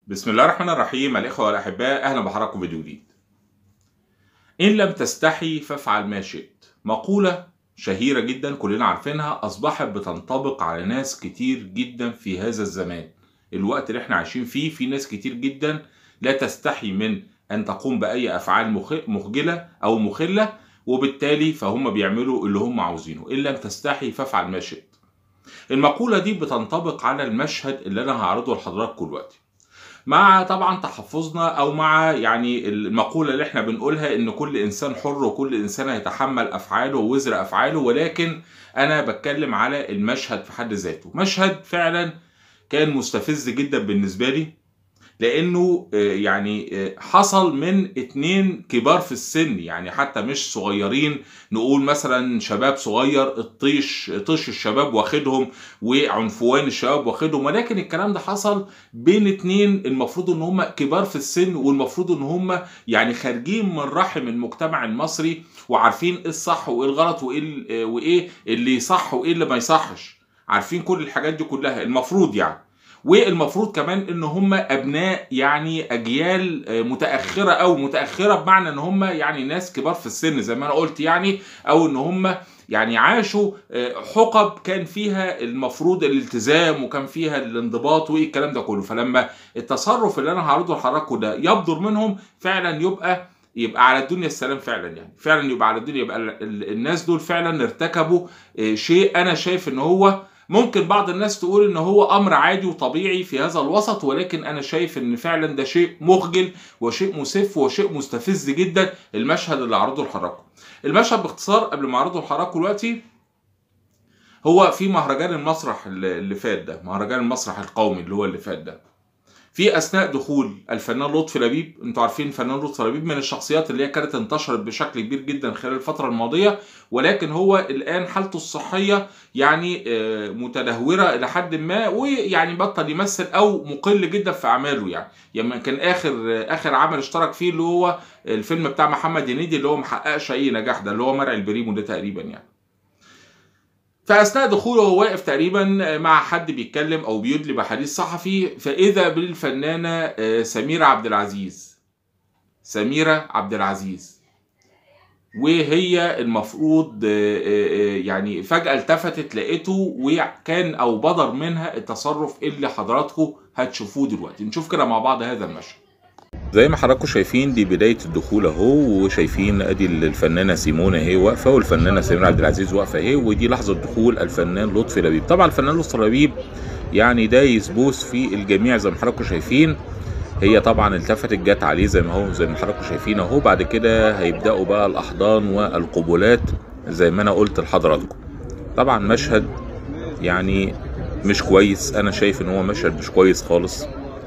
بسم الله الرحمن الرحيم الإخوة والأحباء أهلا بحضراتكم فيديو جديد. إن لم تستحي فافعل ما شئت. مقولة شهيرة جدا كلنا عارفينها أصبحت بتنطبق على ناس كتير جدا في هذا الزمان. الوقت اللي احنا عايشين فيه في ناس كتير جدا لا تستحي من أن تقوم بأي أفعال مخ- مخجلة أو مخلة وبالتالي فهم بيعملوا اللي هم عاوزينه. إن لم تستحي فافعل ما شئت. المقولة دي بتنطبق على المشهد اللي أنا هعرضه لحضراتكم دلوقتي. مع طبعا تحفظنا او مع يعني المقوله اللي احنا بنقولها ان كل انسان حر وكل انسان هيتحمل افعاله ووزر افعاله ولكن انا بتكلم على المشهد في حد ذاته مشهد فعلا كان مستفز جدا بالنسبه لي لانه آه، يعني آه، حصل من اتنين كبار في السن يعني حتى مش صغيرين نقول مثلا شباب صغير الطيش طيش الشباب واخدهم وعنفوان الشباب واخدهم ولكن الكلام ده حصل بين اتنين المفروض ان هم كبار في السن والمفروض ان هم يعني خارجين من رحم المجتمع المصري وعارفين ايه الصح وايه الغلط وايه ال- وايه اللي صح وايه اللي ما يصحش عارفين كل الحاجات دي كلها المفروض يعني والمفروض كمان ان هم ابناء يعني اجيال آه، متاخره او متاخره بمعنى ان هم يعني ناس كبار في السن زي ما انا قلت يعني او ان هم يعني عاشوا آه، حقب كان فيها المفروض الالتزام وكان فيها الانضباط والكلام ده كله فلما التصرف اللي انا هعرضه لحضراتكم ده يبدر منهم فعلا يبقى يبقى على الدنيا السلام فعلا يعني فعلا يبقى على الدنيا يبقى ال- ال- الناس دول فعلا ارتكبوا آه، شيء انا شايف ان هو ممكن بعض الناس تقول ان هو امر عادي وطبيعي في هذا الوسط ولكن انا شايف ان فعلا ده شيء مخجل وشيء مسف وشيء مستفز جدا المشهد اللي عرضه لحضراتكم المشهد باختصار قبل ما اعرضه لحضراتكم دلوقتي هو في مهرجان المسرح اللي اللي فات ده مهرجان المسرح القومي اللي هو اللي فات ده في اثناء دخول الفنان لطفي لبيب انتوا عارفين الفنان لطفي لبيب من الشخصيات اللي هي كانت انتشرت بشكل كبير جدا خلال الفتره الماضيه ولكن هو الان حالته الصحيه يعني آه، متدهوره الى حد ما ويعني بطل يمثل او مقل جدا في اعماله يعني يعني كان اخر آه، اخر عمل اشترك فيه اللي هو الفيلم بتاع محمد هنيدي اللي هو محققش اي نجاح ده اللي هو مرعي البريمو ده تقريبا يعني فاثناء دخوله هو واقف تقريبا مع حد بيتكلم او بيدلي بحديث صحفي فاذا بالفنانه آه، سميره عبد العزيز سميره عبد العزيز وهي المفروض آه، آه، آه، يعني فجأة التفتت لقيته وكان أو بدر منها التصرف اللي حضراتكم هتشوفوه دلوقتي نشوف كده مع بعض هذا المشهد زي ما حضراتكم شايفين دي بداية الدخول اهو وشايفين ادي الفنانة سيمونة اهي واقفة والفنانة سميرة عبد العزيز واقفة اهي ودي لحظة دخول الفنان لطفي لبيب طبعا الفنان لطفي لبيب يعني دايس بوس في الجميع زي ما حضراتكم شايفين هي طبعا التفتت جت عليه زي ما هو زي ما حضراتكم شايفين اهو بعد كده هيبدأوا بقى الاحضان والقبلات زي ما انا قلت لحضراتكم طبعا مشهد يعني مش كويس انا شايف ان هو مشهد مش كويس خالص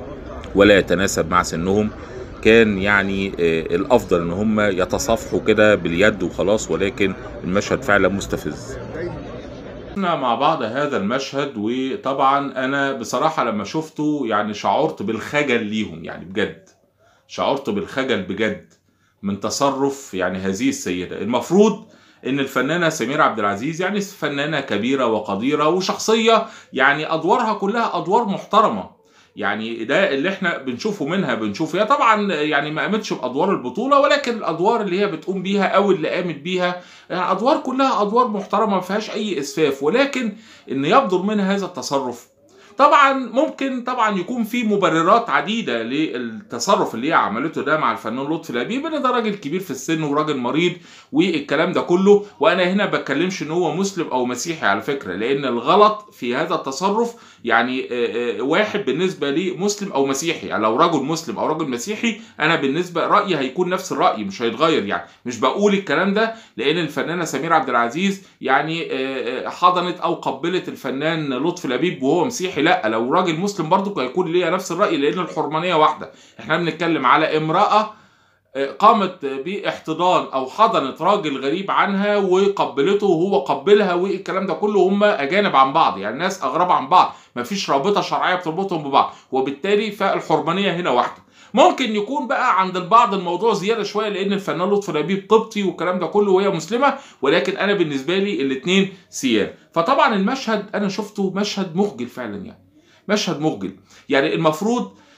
ولا يتناسب مع سنهم كان يعني آه، الافضل ان هم يتصافحوا كده باليد وخلاص ولكن المشهد فعلا مستفز شفنا مع بعض هذا المشهد وطبعا انا بصراحة لما شفته يعني شعرت بالخجل ليهم يعني بجد شعرت بالخجل بجد من تصرف يعني هذه السيدة المفروض ان الفنانة سميرة عبد العزيز يعني فنانة كبيرة وقديرة وشخصية يعني ادوارها كلها ادوار محترمة يعني ده اللي احنا بنشوفه منها بنشوفه هي طبعا يعني ما قامتش بادوار البطوله ولكن الادوار اللي هي بتقوم بيها او اللي قامت بيها يعني ادوار كلها ادوار محترمه ما فيهاش اي اسفاف ولكن ان يبدر منها هذا التصرف طبعا ممكن طبعا يكون في مبررات عديده للتصرف اللي هي عملته ده مع الفنان لطفي لبيب ان ده راجل كبير في السن وراجل مريض والكلام ده كله وانا هنا بتكلمش ان هو مسلم او مسيحي على فكره لان الغلط في هذا التصرف يعني آه، آه، واحد بالنسبه لي مسلم او مسيحي يعني لو رجل مسلم او رجل مسيحي انا بالنسبه رايي هيكون نفس الراي مش هيتغير يعني مش بقول الكلام ده لان الفنانه سميره عبد العزيز يعني آه، آه، حضنت او قبلت الفنان لطفي لبيب وهو مسيحي لا لو راجل مسلم برضه هيكون ليا نفس الراي لان الحرمانيه واحده احنا بنتكلم على امراه قامت باحتضان او حضنت راجل غريب عنها وقبلته وهو قبلها والكلام ده كله هم اجانب عن بعض يعني ناس اغراب عن بعض مفيش رابطه شرعيه بتربطهم ببعض وبالتالي فالحرمانيه هنا واحده ممكن يكون بقى عند البعض الموضوع زياده شويه لان الفنان لطفي لبيب قبطي والكلام ده كله وهي مسلمه ولكن انا بالنسبه لي الاثنين سيان فطبعا المشهد انا شفته مشهد مخجل فعلا يعني مشهد مخجل يعني المفروض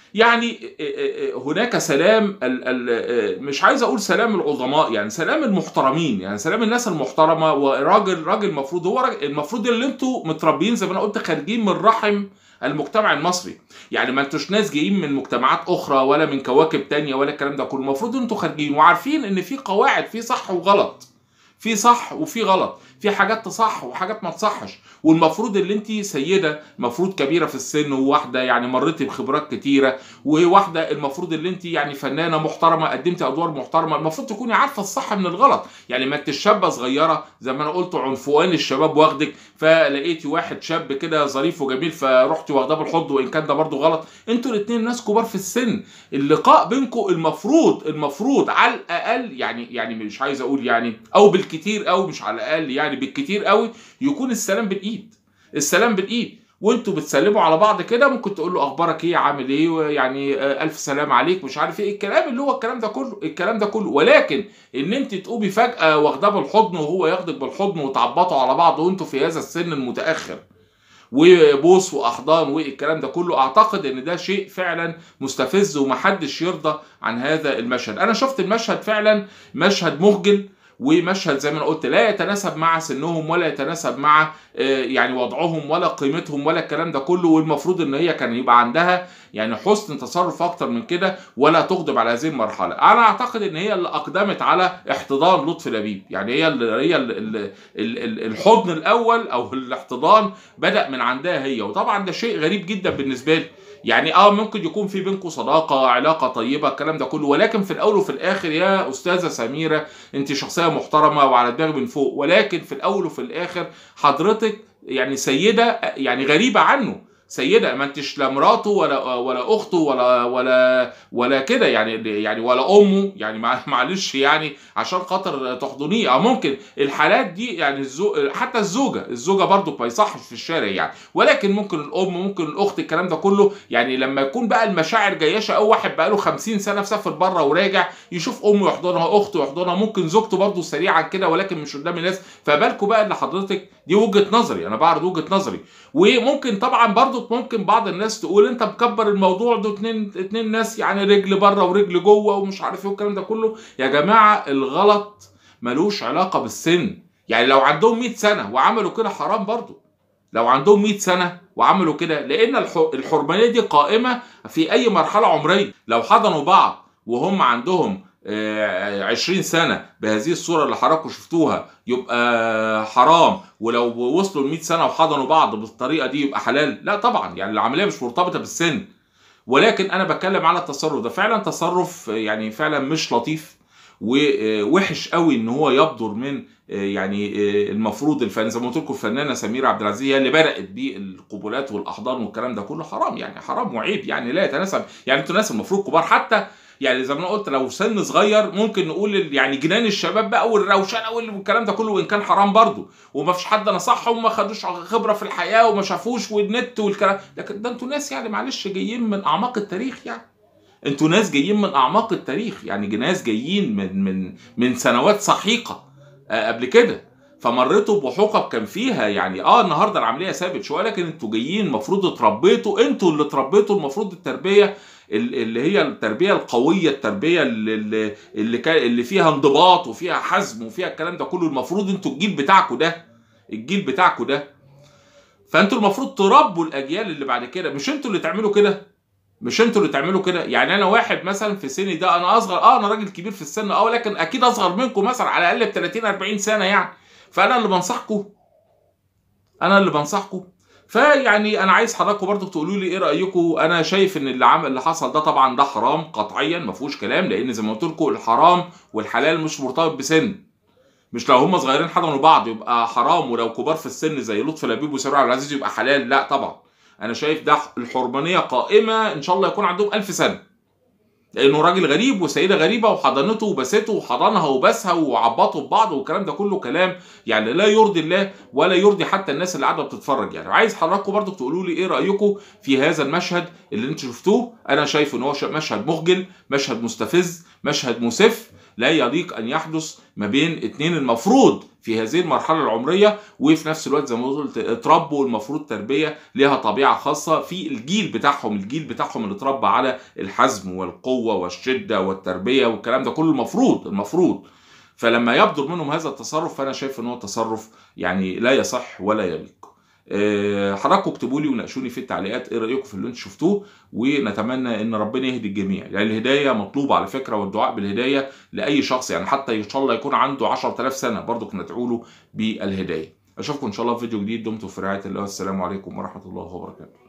يعني هناك سلام ال ال مش عايز اقول سلام العظماء يعني سلام المحترمين يعني سلام الناس المحترمه وراجل راجل المفروض هو راجل المفروض اللي انتوا متربيين زي ما انا قلت خارجين من رحم المجتمع المصري يعني ما انتوش ناس جايين من مجتمعات اخرى ولا من كواكب تانية ولا الكلام ده كله المفروض انتوا خارجين وعارفين ان في قواعد في صح وغلط في صح وفي غلط في حاجات تصح وحاجات ما تصحش والمفروض اللي انت سيده المفروض كبيره في السن وواحده يعني مريتي بخبرات كتيره وواحده المفروض اللي انت يعني فنانه محترمه قدمتي ادوار محترمه المفروض تكوني عارفه الصح من الغلط يعني ما انت شابه صغيره زي ما انا قلت عنفوان الشباب واخدك فلقيتي واحد شاب كده ظريف وجميل فرحتي واخداه بالحضن وان كان ده برضه غلط انتوا الاثنين ناس كبار في السن اللقاء بينكم المفروض المفروض على الاقل يعني يعني مش عايز اقول يعني او بالكتير قوي مش على الاقل يعني بالكتير قوي يكون السلام بالايد السلام بالايد وانتوا بتسلموا على بعض كده ممكن تقول له اخبارك ايه عامل ايه يعني الف سلام عليك مش عارف ايه الكلام اللي هو الكلام ده كله الكلام ده كله ولكن ان انت تقومي فجاه واخداه بالحضن وهو ياخدك بالحضن وتعبطوا على بعض وانتوا في هذا السن المتاخر وبوس واحضان والكلام ده كله اعتقد ان ده شيء فعلا مستفز ومحدش يرضى عن هذا المشهد انا شفت المشهد فعلا مشهد مخجل ومشهد زي ما انا قلت لا يتناسب مع سنهم ولا يتناسب مع يعني وضعهم ولا قيمتهم ولا الكلام ده كله والمفروض ان هي كان يبقى عندها يعني حسن تصرف اكتر من كده ولا تقدم على هذه المرحله انا اعتقد ان هي اللي اقدمت على احتضان لطفي لبيب يعني هي اللي هي اللي الحضن الاول او الاحتضان بدا من عندها هي وطبعا ده شيء غريب جدا بالنسبه لي يعني اه ممكن يكون في بينكم صداقه علاقه طيبه الكلام ده كله ولكن في الاول وفي الاخر يا استاذه سميره انت شخصيه محترمه وعلى دماغي من فوق ولكن في الاول وفي الاخر حضرتك يعني سيده يعني غريبه عنه سيده ما انتش لا مراته ولا ولا اخته ولا ولا ولا كده يعني يعني ولا امه يعني معلش يعني عشان خاطر تحضنيه او ممكن الحالات دي يعني الزو حتى الزوجه الزوجه برضو ما يصحش في الشارع يعني ولكن ممكن الام ممكن الاخت الكلام ده كله يعني لما يكون بقى المشاعر جياشه او واحد بقى له 50 سنه مسافر بره وراجع يشوف امه يحضنها اخته يحضنها ممكن زوجته برضو سريعا كده ولكن مش قدام الناس فبالكوا بقى اللي حضرتك دي وجهه نظري انا بعرض وجهه نظري وممكن طبعا برضو ممكن بعض الناس تقول انت مكبر الموضوع ده اتنين اتنين ناس يعني رجل بره ورجل جوه ومش عارف ايه والكلام ده كله يا جماعه الغلط ملوش علاقه بالسن يعني لو عندهم 100 سنه وعملوا كده حرام برضو لو عندهم 100 سنه وعملوا كده لان الحرمانيه دي قائمه في اي مرحله عمريه لو حضنوا بعض وهم عندهم 20 سنه بهذه الصوره اللي حضراتكم شفتوها يبقى حرام ولو وصلوا ل 100 سنه وحضنوا بعض بالطريقه دي يبقى حلال لا طبعا يعني العمليه مش مرتبطه بالسن ولكن انا بتكلم على التصرف ده فعلا تصرف يعني فعلا مش لطيف ووحش قوي ان هو يبدر من يعني المفروض الفن زي ما قلت لكم الفنانه سميره عبد العزيز هي اللي بدات بالقبولات والاحضان والكلام ده كله حرام يعني حرام وعيب يعني لا يتناسب يعني انتوا ناس المفروض كبار حتى يعني زي ما انا قلت لو سن صغير ممكن نقول يعني جنان الشباب بقى والروشنه والكلام ده كله وان كان حرام برضه وما فيش حد نصحهم وما خدوش خبره في الحياه وما شافوش والنت والكلام لكن ده انتوا ناس يعني معلش جايين من اعماق التاريخ يعني انتوا ناس جايين من اعماق التاريخ يعني ناس جايين من من من سنوات سحيقه قبل كده فمريتوا بحقب كان فيها يعني اه النهارده العمليه ثابت شويه لكن انتوا جايين المفروض اتربيتوا انتوا اللي اتربيتوا المفروض التربيه اللي هي التربيه القويه التربيه اللي اللي, كان اللي فيها انضباط وفيها حزم وفيها الكلام ده كله المفروض انتوا الجيل بتاعكم ده الجيل بتاعكم ده فانتوا المفروض تربوا الاجيال اللي بعد كده مش انتوا اللي تعملوا كده مش انتوا اللي تعملوا كده يعني انا واحد مثلا في سني ده انا اصغر اه انا راجل كبير في السن اه لكن اكيد اصغر منكم مثلا على الاقل ب 30 40 سنه يعني فانا اللي بنصحكم انا اللي بنصحكم فيعني انا عايز حضراتكم برضو تقولوا لي ايه رايكم انا شايف ان اللي عمل اللي حصل ده طبعا ده حرام قطعيا ما فيهوش كلام لان زي ما قلت لكم الحرام والحلال مش مرتبط بسن مش لو هم صغيرين حضنوا بعض يبقى حرام ولو كبار في السن زي لطفي لبيب وسمير عبد العزيز يبقى حلال لا طبعا انا شايف ده الحرمانيه قائمه ان شاء الله يكون عندهم ألف سنه لانه راجل غريب وسيده غريبه وحضنته وبسته وحضنها وبسها وعبطوا ببعض والكلام ده كله كلام يعني لا يرضي الله ولا يرضي حتى الناس اللي قاعده بتتفرج يعني عايز حضراتكم برضو تقولوا لي ايه رايكم في هذا المشهد اللي انتوا شفتوه انا شايف ان هو مشهد مخجل مشهد مستفز مشهد مسف لا يليق ان يحدث ما بين اتنين المفروض في هذه المرحله العمريه وفي نفس الوقت زي ما قلت اتربوا المفروض تربيه لها طبيعه خاصه في الجيل بتاعهم الجيل بتاعهم اللي اتربى على الحزم والقوه والشده والتربيه والكلام ده كله المفروض المفروض فلما يبدر منهم هذا التصرف فانا شايف ان هو تصرف يعني لا يصح ولا يليق أه حضراتكم اكتبوا لي وناقشوني في التعليقات ايه رايكم في اللي انتم شفتوه ونتمنى ان ربنا يهدي الجميع يعني الهدايه مطلوبه على فكره والدعاء بالهدايه لاي شخص يعني حتى ان شاء الله يكون عنده 10000 سنه برضك ندعو له بالهدايه اشوفكم ان شاء الله في فيديو جديد دمتم في رعايه الله والسلام عليكم ورحمه الله وبركاته